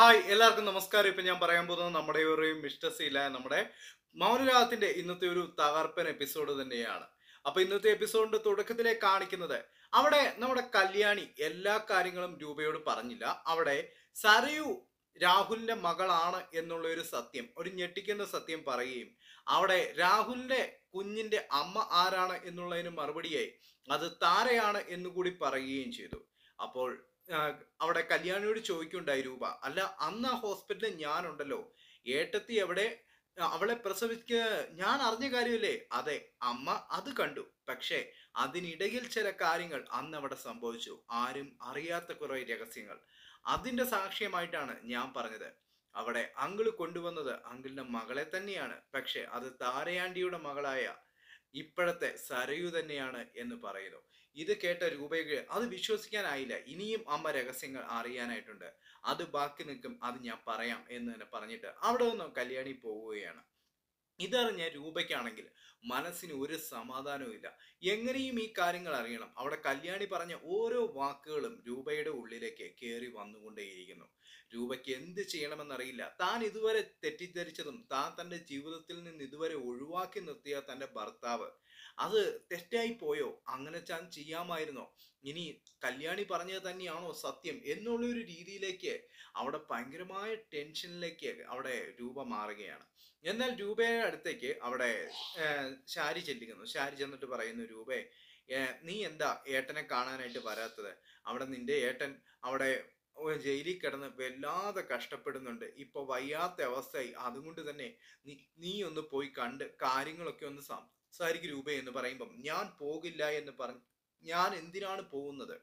hi എല്ലാവർക്കും നമസ്കാരം ഇപ്പൊ ഞാൻ പറയാൻ പോകുന്നത് നമ്മുടെ ഒരു മിസ്റ്റർ സീല നമ്മുടെ മൗനരാഗത്തിന്റെ ഇന്നത്തെ ഒരു തകർപ്പൻ എപ്പിസോഡ് തന്നെയാണ് അപ്പൊ ഇന്നത്തെ എപ്പിസോഡിന്റെ തുടക്കത്തിലെ കാണിക്കുന്നത് അവിടെ നമ്മുടെ കല്യാണി എല്ലാ കാര്യങ്ങളും രൂപയോട് പറഞ്ഞില്ല അവിടെ സരയു രാഹുലിന്റെ മകളാണ് എന്നുള്ള ഒരു സത്യം ഒരു ഞെട്ടിക്കുന്ന സത്യം പറയുകയും അവിടെ രാഹുലിന്റെ കുഞ്ഞിന്റെ അമ്മ ആരാണ് എന്നുള്ളതിന് മറുപടിയായി അത് താരയാണ് എന്നുകൂടി പറയുകയും ചെയ്തു അപ്പോൾ ആ, അവിടെ കല്യാണിയോട് ചോദിക്കുണ്ടായി രൂപ അല്ല അന്ന് ആ ഹോസ്പിറ്റലിൽ ഞാനുണ്ടല്ലോ ഏട്ടത്തി എവിടെ ആ, അവളെ പ്രസവിക്ക ഞാൻ അറിഞ്ഞ കാര്യമല്ലേ അതെ അമ്മ അത് കണ്ടു പക്ഷേ അതിനിടയിൽ ചില കാര്യങ്ങൾ അന്ന് അവിടെ സംഭവിച്ചു ആരും അറിയാത്ത കുറെ രഹസ്യങ്ങൾ അതിന്റെ സാക്ഷ്യമായിട്ടാണ് ഞാൻ പറഞ്ഞത് അവിടെ അങ്കിള് കൊണ്ടുവന്നത് അങ്കിളിന്റെ മകളെ തന്നെയാണ് പക്ഷെ അത് താരയാണ്ടിയുടെ മകളായ ഇപ്പോഴത്തെ സരയു തന്നെയാണ് എന്ന് പറയുന്നു ഇത് കേട്ട രൂപയ്ക്ക് അത് വിശ്വസിക്കാനായില്ല ഇനിയും അമ്മ രഹസ്യങ്ങൾ അറിയാനായിട്ടുണ്ട് അത് ബാക്കി നിൽക്കും അത് ഞാൻ പറയാം എന്ന് തന്നെ പറഞ്ഞിട്ട് അവിടെ നിന്നും കല്യാണി പോവുകയാണ് ഇതറിഞ്ഞ രൂപയ്ക്കാണെങ്കിൽ മനസ്സിന് ഒരു സമാധാനവും ഇല്ല എങ്ങനെയും ഈ കാര്യങ്ങൾ അറിയണം അവിടെ കല്യാണി പറഞ്ഞ ഓരോ വാക്കുകളും രൂപയുടെ ഉള്ളിലേക്ക് കയറി വന്നുകൊണ്ടേയിരിക്കുന്നു രൂപയ്ക്ക് എന്ത് ചെയ്യണമെന്നറിയില്ല താൻ ഇതുവരെ തെറ്റിദ്ധരിച്ചതും താൻ തന്റെ ജീവിതത്തിൽ നിന്ന് ഇതുവരെ ഒഴിവാക്കി നിർത്തിയ തന്റെ ഭർത്താവ് അത് തെറ്റായി പോയോ അങ്ങനെ താൻ ചെയ്യാമായിരുന്നോ ഇനി കല്യാണി പറഞ്ഞത് തന്നെയാണോ സത്യം എന്നുള്ളൊരു രീതിയിലേക്ക് അവിടെ ഭയങ്കരമായ ടെൻഷനിലേക്ക് അവിടെ രൂപ മാറുകയാണ് എന്നാൽ രൂപയുടെ അടുത്തേക്ക് അവിടെ ഏർ, ശാരി ചെല്ലിക്കുന്നു ശാരി ചെന്നിട്ട് പറയുന്നു രൂപേ ഏർ, നീ എന്താ ഏട്ടനെ കാണാനായിട്ട് വരാത്തത് അവിടെ നിന്റെ ഏട്ടൻ അവിടെ ഓ, ജയിലിൽ കിടന്ന് വല്ലാതെ കഷ്ടപ്പെടുന്നുണ്ട് ഇപ്പൊ വയ്യാത്ത അവസ്ഥയായി അതുകൊണ്ട് തന്നെ നീ നീ ഒന്ന് പോയി കണ്ട് കാര്യങ്ങളൊക്കെ ഒന്ന് സംസാരിക്കും രൂപ എന്ന് പറയുമ്പം ഞാൻ പോകില്ല എന്ന് പറഞ്ഞു ഞാൻ എന്തിനാണ് പോകുന്നത്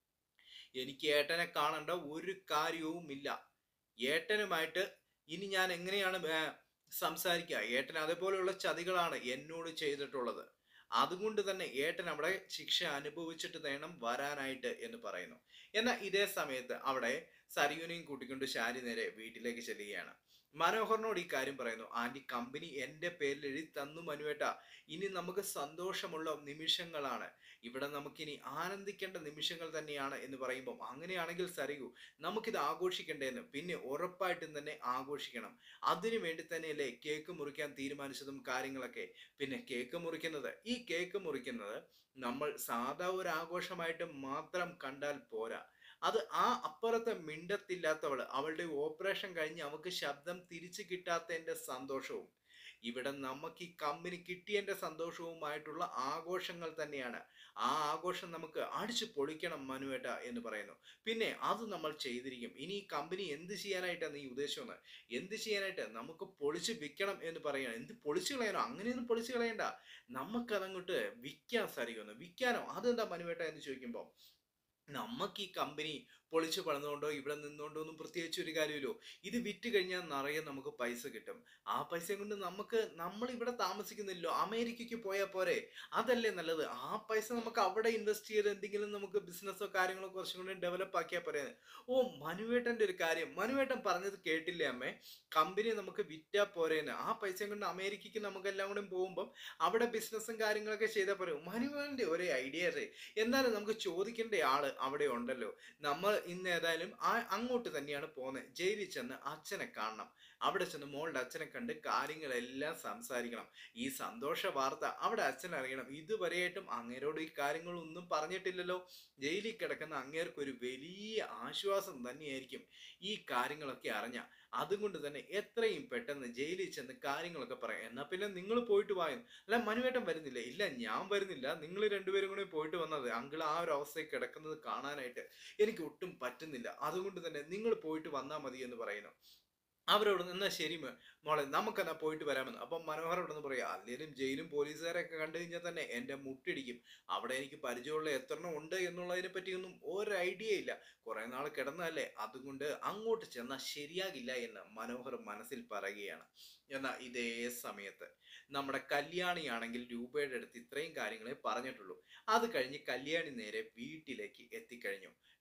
എനിക്ക് ഏട്ടനെ കാണേണ്ട ഒരു കാര്യവും ഇല്ല ഏട്ടനുമായിട്ട് ഇനി ഞാൻ എങ്ങനെയാണ് ഏ, സംസാരിക്കുക ഏട്ടൻ അതേപോലെയുള്ള ചതികളാണ് എന്നോട് ചെയ്തിട്ടുള്ളത് അതുകൊണ്ട് തന്നെ ഏട്ടൻ അവിടെ ശിക്ഷ അനുഭവിച്ചിട്ട് വേണം വരാനായിട്ട് എന്ന് പറയുന്നു എന്നാൽ ഇതേ സമയത്ത് അവിടെ സരിയുനെയും കൂട്ടിക്കൊണ്ട് ശാരി നേരെ വീട്ടിലേക്ക് ചെല്ലുകയാണ് മനോഹറിനോട് ഈ കാര്യം പറയുന്നു ആന്റി കമ്പനി എന്റെ പേരിൽ എഴുതി തന്നു മനുവേട്ട ഇനി നമുക്ക് സന്തോഷമുള്ള നിമിഷങ്ങളാണ് ഇവിടെ നമുക്കിനി ആനന്ദിക്കേണ്ട നിമിഷങ്ങൾ തന്നെയാണ് എന്ന് പറയുമ്പോൾ അങ്ങനെയാണെങ്കിൽ സരിയു നമുക്കിത് ആഘോഷിക്കണ്ടേന്ന് പിന്നെ ഉറപ്പായിട്ടും തന്നെ ആഘോഷിക്കണം അതിനു വേണ്ടി തന്നെയല്ലേ കേക്ക് മുറിക്കാൻ തീരുമാനിച്ചതും കാര്യങ്ങളൊക്കെ പിന്നെ കേക്ക് മുറിക്കുന്നത് ഈ കേക്ക് മുറിക്കുന്നത് നമ്മൾ സാധാ ഒരു ആഘോഷമായിട്ട് മാത്രം കണ്ടാൽ പോരാ അത് ആ അപ്പുറത്തെ മിണ്ടത്തില്ലാത്തവൾ അവളുടെ ഓപ്പറേഷൻ കഴിഞ്ഞ് അവൾക്ക് ശബ്ദം തിരിച്ചു കിട്ടാത്തതിന്റെ സന്തോഷവും ഇവിടെ നമുക്ക് ഈ കമ്പനി കിട്ടിയതിന്റെ സന്തോഷവുമായിട്ടുള്ള ആഘോഷങ്ങൾ തന്നെയാണ് ആ ആഘോഷം നമുക്ക് അടിച്ചു പൊളിക്കണം മനുവേട്ട എന്ന് പറയുന്നു പിന്നെ അത് നമ്മൾ ചെയ്തിരിക്കും ഇനി ഈ കമ്പനി എന്ത് ചെയ്യാനായിട്ടാണ് നീ ഉദ്ദേശിക്കുന്നത് എന്ത് ചെയ്യാനായിട്ട് നമുക്ക് പൊളിച്ച് വിൽക്കണം എന്ന് പറയണം എന്ത് പൊളിച്ചു കളയണോ അങ്ങനെയൊന്നും പൊളിച്ചു കളയണ്ട നമുക്കതങ്ങോട്ട് വിൽക്കാൻ സാധിക്കുമെന്ന് വിൽക്കാനോ അതെന്താ മനുവേട്ട എന്ന് ചോദിക്കുമ്പോൾ നമുക്ക് ഈ കമ്പനി പൊളിച്ചു പണിതുകൊണ്ടോ ഇവിടെ നിന്നുകൊണ്ടോ ഒന്നും പ്രത്യേകിച്ച് ഒരു കാര്യമില്ലോ ഇത് വിറ്റ് കഴിഞ്ഞാൽ നിറയെ നമുക്ക് പൈസ കിട്ടും ആ പൈസ കൊണ്ട് നമുക്ക് നമ്മൾ ഇവിടെ താമസിക്കുന്നില്ലോ അമേരിക്കയ്ക്ക് പോയാൽ പോരെ അതല്ലേ നല്ലത് ആ പൈസ നമുക്ക് അവിടെ ഇൻവെസ്റ്റ് ചെയ്ത് എന്തെങ്കിലും നമുക്ക് ബിസിനസ്സോ കാര്യങ്ങളോ കുറച്ചും കൂടി ഡെവലപ്പ് ആക്കിയാൽ പോരെ ഓ മനുവേട്ടൻ്റെ ഒരു കാര്യം മനുവേട്ടൻ പറഞ്ഞത് കേട്ടില്ലേ അമ്മേ കമ്പനി നമുക്ക് വിറ്റാ പോരേന്ന് ആ പൈസ കൊണ്ട് അമേരിക്കയ്ക്ക് നമുക്ക് എല്ലാം കൂടെ പോകുമ്പം അവിടെ ബിസിനസ്സും കാര്യങ്ങളൊക്കെ ചെയ്താൽ പോരെ മനുവേൻ്റെ ഒരേ ഐഡിയ എന്നാലും നമുക്ക് ചോദിക്കേണ്ട ആള് അവിടെ ഉണ്ടല്ലോ നമ്മൾ ഇന്ന് ഏതായാലും ആ അങ്ങോട്ട് തന്നെയാണ് പോകുന്നത് ജയിലിൽ ചെന്ന് അച്ഛനെ കാണണം അവിടെ ചെന്ന് മോളുടെ അച്ഛനെ കണ്ട് കാര്യങ്ങളെല്ലാം സംസാരിക്കണം ഈ സന്തോഷ വാർത്ത അവിടെ അച്ഛൻ അറിയണം ഇതുവരെയായിട്ടും അങ്ങേരോട് ഈ കാര്യങ്ങളൊന്നും പറഞ്ഞിട്ടില്ലല്ലോ ജയിലിൽ കിടക്കുന്ന അങ്ങേർക്ക് ഒരു വലിയ ആശ്വാസം തന്നെയായിരിക്കും ഈ കാര്യങ്ങളൊക്കെ അറിഞ്ഞ അതുകൊണ്ട് തന്നെ എത്രയും പെട്ടെന്ന് ജയിലിൽ ചെന്ന് കാര്യങ്ങളൊക്കെ പറയാം എന്നാ പിന്നെ നിങ്ങൾ പോയിട്ട് വായും അല്ല മനുവേട്ടൻ വരുന്നില്ല ഇല്ല ഞാൻ വരുന്നില്ല നിങ്ങൾ രണ്ടുപേരും കൂടെ പോയിട്ട് വന്നത് അങ്കിൾ ആ ഒരു അവസ്ഥയിൽ കിടക്കുന്നത് കാണാനായിട്ട് എനിക്ക് ഒട്ടും പറ്റുന്നില്ല അതുകൊണ്ട് തന്നെ നിങ്ങൾ പോയിട്ട് വന്നാൽ മതി എന്ന് പറയുന്നു അവരോട് എന്നാ ശരി മോ- മോളെ നമുക്കെന്നാ പോയിട്ട് വരാമെന്ന് അപ്പം മനോഹർ ഇവിടെ നിന്ന് പറയാം അല്ലേലും ജയിലും പോലീസുകാരൊക്കെ കണ്ടു കഴിഞ്ഞാൽ തന്നെ എൻ്റെ മുട്ടിടിക്കും അവിടെ എനിക്ക് പരിചയമുള്ള എത്രണ്ണം ഉണ്ട് എന്നുള്ളതിനെ പറ്റിയൊന്നും ഒരു ഐഡിയ ഇല്ല കുറെ നാൾ കിടന്നതല്ലേ അതുകൊണ്ട് അങ്ങോട്ട് ചെന്നാൽ ശരിയാകില്ല എന്ന് മനോഹർ മനസ്സിൽ പറയുകയാണ് എന്നാൽ ഇതേ സമയത്ത് നമ്മുടെ കല്യാണിയാണെങ്കിൽ രൂപയുടെ അടുത്ത് ഇത്രയും കാര്യങ്ങളെ പറഞ്ഞിട്ടുള്ളൂ അത് കഴിഞ്ഞ് കല്യാണി നേരെ വീട്ടിലേക്ക് എത്തിക്കഴിഞ്ഞു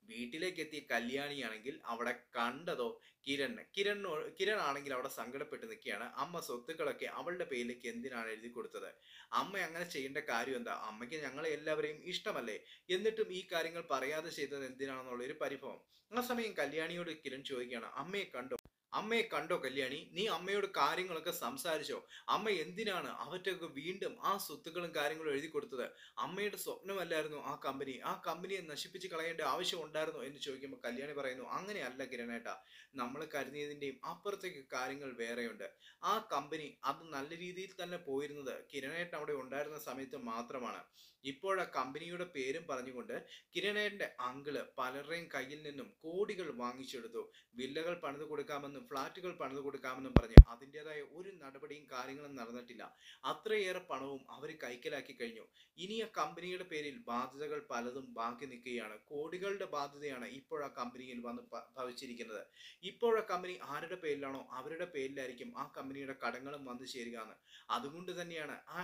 വീട്ടിലേക്ക് എത്തിയ കല്യാണിയാണെങ്കിൽ അവിടെ കണ്ടതോ കിരൺ കിരൺ കിരൺ ആണെങ്കിൽ അവിടെ സങ്കടപ്പെട്ട് നിൽക്കുകയാണ് അമ്മ സ്വത്തുക്കളൊക്കെ അവളുടെ പേരിലേക്ക് എന്തിനാണ് എഴുതി കൊടുത്തത് അമ്മ അങ്ങനെ ചെയ്യേണ്ട കാര്യം എന്താ അമ്മയ്ക്ക് ഞങ്ങളെ എല്ലാവരെയും ഇഷ്ടമല്ലേ എന്നിട്ടും ഈ കാര്യങ്ങൾ പറയാതെ ചെയ്തത് എന്തിനാണെന്നുള്ള ഒരു പരിഭവം ആ സമയം കല്യാണിയോട് കിരൺ ചോദിക്കുകയാണ് അമ്മയെ കണ്ടോ അമ്മയെ കണ്ടോ കല്യാണി നീ അമ്മയോട് കാര്യങ്ങളൊക്കെ സംസാരിച്ചോ അമ്മ എന്തിനാണ് അവറ്റൊക്കെ വീണ്ടും ആ സ്വത്തുക്കളും കാര്യങ്ങളും എഴുതി കൊടുത്തത് അമ്മയുടെ സ്വപ്നമല്ലായിരുന്നു ആ കമ്പനി ആ കമ്പനിയെ നശിപ്പിച്ച് കളയേണ്ട ആവശ്യം ഉണ്ടായിരുന്നോ എന്ന് ചോദിക്കുമ്പോൾ കല്യാണി പറയുന്നു അങ്ങനെയല്ല കിരണേട്ട നമ്മൾ കരുതിയതിൻ്റെയും അപ്പുറത്തേക്ക് കാര്യങ്ങൾ വേറെയുണ്ട് ആ കമ്പനി അത് നല്ല രീതിയിൽ തന്നെ പോയിരുന്നത് കിരണേട്ടൻ അവിടെ ഉണ്ടായിരുന്ന സമയത്ത് മാത്രമാണ് ഇപ്പോൾ ആ കമ്പനിയുടെ പേരും പറഞ്ഞുകൊണ്ട് കിരണേട്ടന്റെ അങ്കിള് പലരുടെയും കയ്യിൽ നിന്നും കോടികൾ വാങ്ങിച്ചെടുത്തു വില്ലകൾ പണിത് കൊടുക്കാമെന്നും ഫ്ളാറ്റുകൾ പണിത് കൊടുക്കാമെന്നും പറഞ്ഞ് അതിൻ്റെതായ ഒരു നടപടിയും കാര്യങ്ങളും നടന്നിട്ടില്ല അത്രയേറെ പണവും അവർ കൈക്കലാക്കി കഴിഞ്ഞു ഇനി ആ കമ്പനിയുടെ പേരിൽ ബാധ്യതകൾ പലതും ബാക്കി നിൽക്കുകയാണ് കോടികളുടെ ബാധ്യതയാണ് ഇപ്പോൾ ആ കമ്പനിയിൽ വന്ന് പ- ഭവിച്ചിരിക്കുന്നത് ഇപ്പോൾ ആ കമ്പനി ആരുടെ പേരിലാണോ അവരുടെ പേരിലായിരിക്കും ആ കമ്പനിയുടെ കടങ്ങളും വന്നു ചേരുക എന്ന് അതുകൊണ്ട് തന്നെയാണ് ആ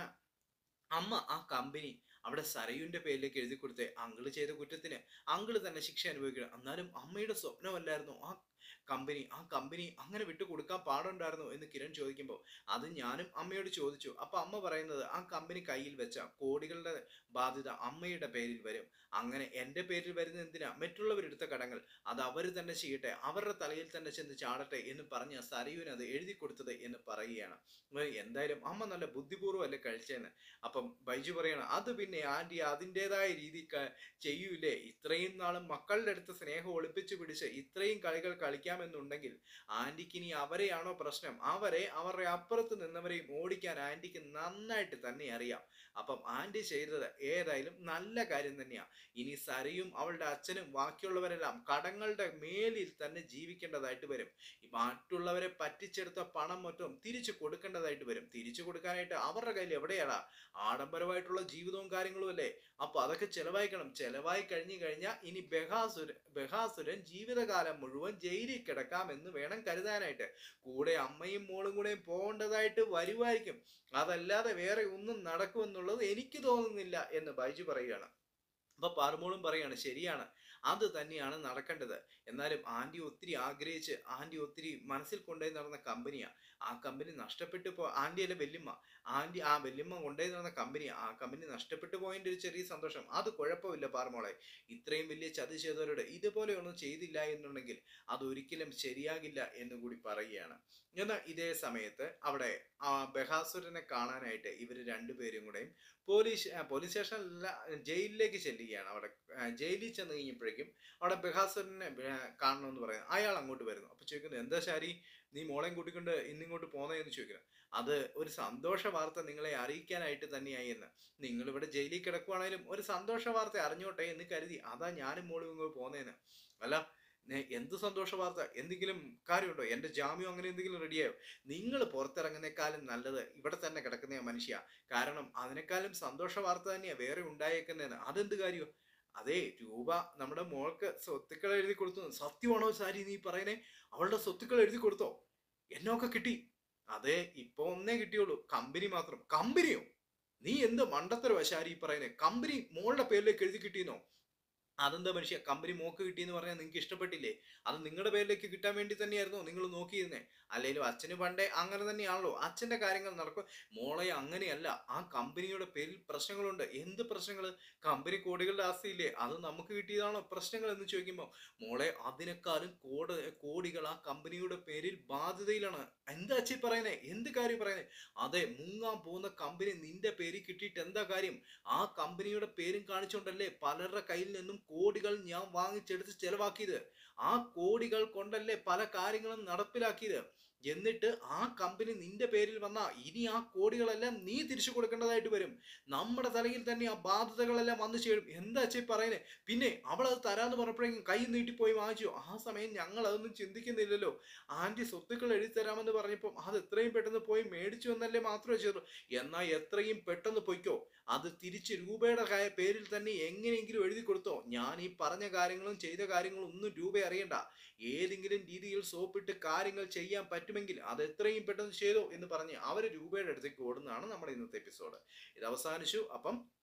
അമ്മ ആ കമ്പനി അവിടെ സരയുന്റെ പേരിലേക്ക് എഴുതി കൊടുത്തേ അങ്കിള് ചെയ്ത കുറ്റത്തിന് അങ്കിള് തന്നെ ശിക്ഷ അനുഭവിക്കണം എന്നാലും അമ്മയുടെ സ്വപ്നമല്ലായിരുന്നു ആ കമ്പനി ആ കമ്പനി അങ്ങനെ വിട്ടു കൊടുക്കാൻ പാടുണ്ടായിരുന്നോ എന്ന് കിരൺ ചോദിക്കുമ്പോൾ അത് ഞാനും അമ്മയോട് ചോദിച്ചു അപ്പൊ അമ്മ പറയുന്നത് ആ കമ്പനി കയ്യിൽ വെച്ച കോടികളുടെ ബാധ്യത അമ്മയുടെ പേരിൽ വരും അങ്ങനെ എൻ്റെ പേരിൽ വരുന്ന എന്തിനാ മറ്റുള്ളവരെടുത്ത കടങ്ങൾ അത് അവർ തന്നെ ചെയ്യട്ടെ അവരുടെ തലയിൽ തന്നെ ചെന്ന് ചാടട്ടെ എന്ന് പറഞ്ഞ സരയുവിന് അത് എഴുതി കൊടുത്തത് എന്ന് പറയുകയാണ് ഏ, എന്തായാലും അമ്മ നല്ല ബുദ്ധിപൂർവ്വം അല്ലേ കഴിച്ചേന്ന് അപ്പം ബൈജു പറയണം അത് പിന്നെ ആന്റി അതിൻ്റെതായ രീതി ക- ചെയ്യൂലേ ഇത്രയും നാളും മക്കളുടെ അടുത്ത് സ്നേഹം ഒളിപ്പിച്ചു പിടിച്ച് ഇത്രയും കളികൾ കളിക്കാമെന്നുണ്ടെങ്കിൽ ആന്റിക്ക് ഇനി അവരെയാണോ പ്രശ്നം അവരെ അവരുടെ അപ്പുറത്ത് നിന്നവരെയും ഓടിക്കാൻ ആന്റിക്ക് നന്നായിട്ട് തന്നെ അറിയാം അപ്പം ആന്റി ചെയ്തത് ഏതായാലും നല്ല കാര്യം തന്നെയാ ഇനി സരയും അവളുടെ അച്ഛനും ബാക്കിയുള്ളവരെല്ലാം കടങ്ങളുടെ മേലിൽ തന്നെ ജീവിക്കേണ്ടതായിട്ട് വരും ഈ മറ്റുള്ളവരെ പറ്റിച്ചെടുത്ത പണം മറ്റും തിരിച്ചു കൊടുക്കേണ്ടതായിട്ട് വരും തിരിച്ചു കൊടുക്കാനായിട്ട് അവരുടെ കയ്യിൽ എവിടെയാടാ ആഡംബരമായിട്ടുള്ള ജീവിതവും കാര്യങ്ങളും അല്ലേ അപ്പൊ അതൊക്കെ ചെലവായിക്കണം ചെലവായി കഴിഞ്ഞു കഴിഞ്ഞാൽ ഇനി ബഹാസുരൻ ബഹാസുരൻ ജീവിതകാലം മുഴുവൻ ജയിലിൽ കിടക്കാമെന്ന് വേണം കരുതാനായിട്ട് കൂടെ അമ്മയും മോളും കൂടെയും പോകേണ്ടതായിട്ട് വരുമായിരിക്കും അതല്ലാതെ വേറെ ഒന്നും നടക്കുമെന്നുള്ളത് എനിക്ക് തോന്നുന്നില്ല എന്ന് ബൈജു പറയുകയാണ് അപ്പൊ പാറുമോളും പറയാണ് ശരിയാണ് അത് തന്നെയാണ് നടക്കേണ്ടത് എന്നാലും ആന്റി ഒത്തിരി ആഗ്രഹിച്ച് ആന്റി ഒത്തിരി മനസ്സിൽ കൊണ്ടുപോയി നടന്ന കമ്പനിയാ ആ കമ്പനി നഷ്ടപ്പെട്ടു പോ ആന്റിയല്ല വെല്ലുമ്മ ആന്റി ആ വെല്ലുമ്മ കൊണ്ടുപോയി നടന്ന കമ്പനിയാ ആ കമ്പനി നഷ്ടപ്പെട്ടു പോയതിന്റെ ഒരു ചെറിയ സന്തോഷം അത് കുഴപ്പമില്ല പാറുമോളെ ഇത്രയും വലിയ ചതി ചെയ്തവരോട് ഇതുപോലെ ഒന്നും ചെയ്തില്ല എന്നുണ്ടെങ്കിൽ അത് ഒരിക്കലും ശരിയാകില്ല എന്ന് കൂടി പറയുകയാണ് എന്നാൽ ഇതേ സമയത്ത് അവിടെ ആ ബഹാസുരനെ കാണാനായിട്ട് ഇവർ രണ്ടുപേരും കൂടെയും പോലീസ് ആ, പോലീസ് സ്റ്റേഷനിലല്ല ജയിലിലേക്ക് ചെല്ലുകയാണ് അവിടെ ആ, ജയിലിൽ ചെന്ന് കഴിഞ്ഞപ്പോഴേക്കും അവിടെ ബഹാസുരനെ ആ, കാണണമെന്ന് പറയുന്നു അയാൾ അങ്ങോട്ട് വരുന്നു അപ്പൊ ചോദിക്കുന്നു എന്താ ശാരി നീ മോളെയും കൂട്ടിക്കൊണ്ട് ഇന്നിങ്ങോട്ട് പോന്നതെന്ന് ചോദിക്കുന്നു അത് ഒരു സന്തോഷ വാർത്ത നിങ്ങളെ അറിയിക്കാനായിട്ട് തന്നെയായി എന്ന് നിങ്ങൾ ഇവിടെ ജയിലിൽ കിടക്കുവാണെങ്കിലും ഒരു സന്തോഷ വാർത്ത അറിഞ്ഞോട്ടെ എന്ന് കരുതി അതാ ഞാനും മോളും ഇങ്ങോട്ട് പോന്നേന്ന് അല്ല നെ- എന്ത് സന്തോഷ വാർത്ത എന്തെങ്കിലും കാര്യമുണ്ടോ എന്റെ ജാമ്യം അങ്ങനെ എന്തെങ്കിലും റെഡിയായോ നിങ്ങൾ പുറത്തിറങ്ങുന്നേക്കാളും നല്ലത് ഇവിടെ തന്നെ കിടക്കുന്ന മനുഷ്യ കാരണം അതിനേക്കാളും സന്തോഷ വാർത്ത തന്നെയാ വേറെ ഉണ്ടായേക്കുന്നതെന്ന് അതെന്ത് കാര്യമോ അതെ രൂപ നമ്മുടെ മോൾക്ക് സ്വത്തുക്കൾ എഴുതി കൊടുത്തു സത്യമാണോ സാരി നീ പറയണേ അവളുടെ സ്വത്തുക്കൾ എഴുതി കൊടുത്തോ എന്നൊക്കെ കിട്ടി അതെ ഇപ്പൊ ഒന്നേ കിട്ടിയുള്ളൂ കമ്പനി മാത്രം കമ്പനിയോ നീ എന്ത് മണ്ടത്തരവാ ശാരി ഈ പറയുന്നേ കമ്പനി മോളുടെ പേരിലേക്ക് എഴുതി കിട്ടിയെന്നോ അതെന്താ മനുഷ്യ കമ്പനി മോക്ക് കിട്ടിയെന്ന് പറഞ്ഞാൽ നിങ്ങൾക്ക് ഇഷ്ടപ്പെട്ടില്ലേ അത് നിങ്ങളുടെ പേരിലേക്ക് കിട്ടാൻ വേണ്ടി തന്നെയായിരുന്നു നിങ്ങൾ നോക്കിയിരുന്നേ അല്ലെങ്കിലും അച്ഛന് പണ്ടേ അങ്ങനെ തന്നെയാണല്ലോ അച്ഛന്റെ കാര്യങ്ങൾ നടക്കും മോളെ അങ്ങനെയല്ല ആ കമ്പനിയുടെ പേരിൽ പ്രശ്നങ്ങളുണ്ട് എന്ത് പ്രശ്നങ്ങൾ കമ്പനി കോടികളുടെ ആസ്തിയില്ലേ അത് നമുക്ക് കിട്ടിയതാണോ പ്രശ്നങ്ങൾ എന്ന് ചോദിക്കുമ്പോൾ മോളെ അതിനേക്കാളും കോട കോടികൾ ആ കമ്പനിയുടെ പേരിൽ ബാധ്യതയിലാണ് എന്താ അച്ഛി പറയുന്നേ എന്ത് കാര്യം പറയുന്നേ അതെ മുങ്ങാൻ പോകുന്ന കമ്പനി നിന്റെ പേരിൽ കിട്ടിയിട്ട് എന്താ കാര്യം ആ കമ്പനിയുടെ പേരും കാണിച്ചുകൊണ്ടല്ലേ പലരുടെ കയ്യിൽ നിന്നും കോടികൾ ഞാൻ വാങ്ങിച്ചെടുത്ത് ചെലവാക്കിയത് ആ കോടികൾ കൊണ്ടല്ലേ പല കാര്യങ്ങളും നടപ്പിലാക്കിയത് എന്നിട്ട് ആ കമ്പനി നിന്റെ പേരിൽ വന്ന ഇനി ആ കോടികളെല്ലാം നീ തിരിച്ചു കൊടുക്കേണ്ടതായിട്ട് വരും നമ്മുടെ തലയിൽ തന്നെ ആ ബാധ്യതകളെല്ലാം വന്നു ചേരും എന്താ ചേ പറയുന്നത് പിന്നെ അവൾ അത് തരാന്ന് പറഞ്ഞപ്പോഴേക്കും കൈ നീട്ടിപ്പോയി വാങ്ങിച്ചു ആ സമയം ഞങ്ങൾ അതൊന്നും ചിന്തിക്കുന്നില്ലല്ലോ ആന്റി സ്വത്തുക്കൾ എഴുതി തരാമെന്ന് പറഞ്ഞപ്പോൾ അത് എത്രയും പെട്ടെന്ന് പോയി മേടിച്ചു എന്നല്ലേ മാത്രമേ ചെയ്തു എന്നാൽ എത്രയും പെട്ടെന്ന് പൊയ്ക്കോ അത് തിരിച്ച് രൂപയുടെ കാ- പേരിൽ തന്നെ എങ്ങനെയെങ്കിലും എഴുതി കൊടുത്തോ ഞാൻ ഈ പറഞ്ഞ കാര്യങ്ങളും ചെയ്ത കാര്യങ്ങളും ഒന്നും രൂപ അറിയണ്ട ഏതെങ്കിലും രീതിയിൽ സോപ്പിട്ട് കാര്യങ്ങൾ ചെയ്യാൻ പറ്റുമെങ്കിൽ അത് എത്രയും പെട്ടെന്ന് ചെയ്തോ എന്ന് പറഞ്ഞ് അവർ രൂപയുടെ അടുത്തേക്ക് ഓടുന്നതാണ് നമ്മുടെ ഇന്നത്തെ എപ്പിസോഡ് ഇത് അവസാനിച്ചു അപ്പം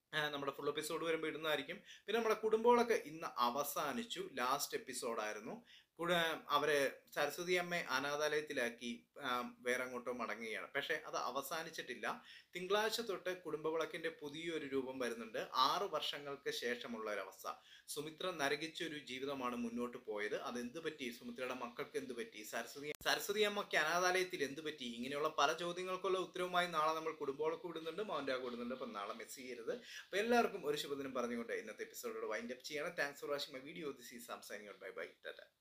ആ, നമ്മുടെ ഫുൾ എപ്പിസോഡ് വരുമ്പോൾ ഇടുന്നതായിരിക്കും പിന്നെ നമ്മുടെ കുടുംബങ്ങളൊക്കെ ഇന്ന് അവസാനിച്ചു ലാസ്റ്റ് എപ്പിസോഡായിരുന്നു കൂടെ അവരെ സരസ്വതി അമ്മയെ അനാഥാലയത്തിലാക്കി ആ, വേറെ അങ്ങോട്ടോ മടങ്ങുകയാണ് പക്ഷേ അത് അവസാനിച്ചിട്ടില്ല തിങ്കളാഴ്ച തൊട്ട് കുടുംബവിളക്കിന്റെ പുതിയൊരു രൂപം വരുന്നുണ്ട് ആറ് വർഷങ്ങൾക്ക് ശേഷമുള്ള ഒരവസ്ഥ സുമിത്ര നരകിച്ച ഒരു ജീവിതമാണ് മുന്നോട്ട് പോയത് അത് എന്ത് പറ്റി സുമിത്രയുടെ മക്കൾക്ക് എന്ത് പറ്റി സരസ്വതി സരസ്വതി അമ്മയ്ക്ക് അനാഥാലയത്തിൽ എന്ത് പറ്റി ഇങ്ങനെയുള്ള പല ചോദ്യങ്ങൾക്കുള്ള ഉത്തരവുമായി നാളെ നമ്മൾ കുടുംബവിളക്ക് വിടുന്നുണ്ട് മൗൻ്റെ വിടുന്നുണ്ട് അപ്പം നാളെ മിസ് ചെയ്യരുത് അപ്പോൾ എല്ലാവർക്കും ഒരു ശുഭദിനം പറഞ്ഞുകൊണ്ട് ഇന്നത്തെ എപ്പിസോഡോട് വൈൻഡ് അപ്പ് ചെയ്യണം thanks for watching my video this is സാംസൈനിങ് ബൈ ബൈ ടാറ്റ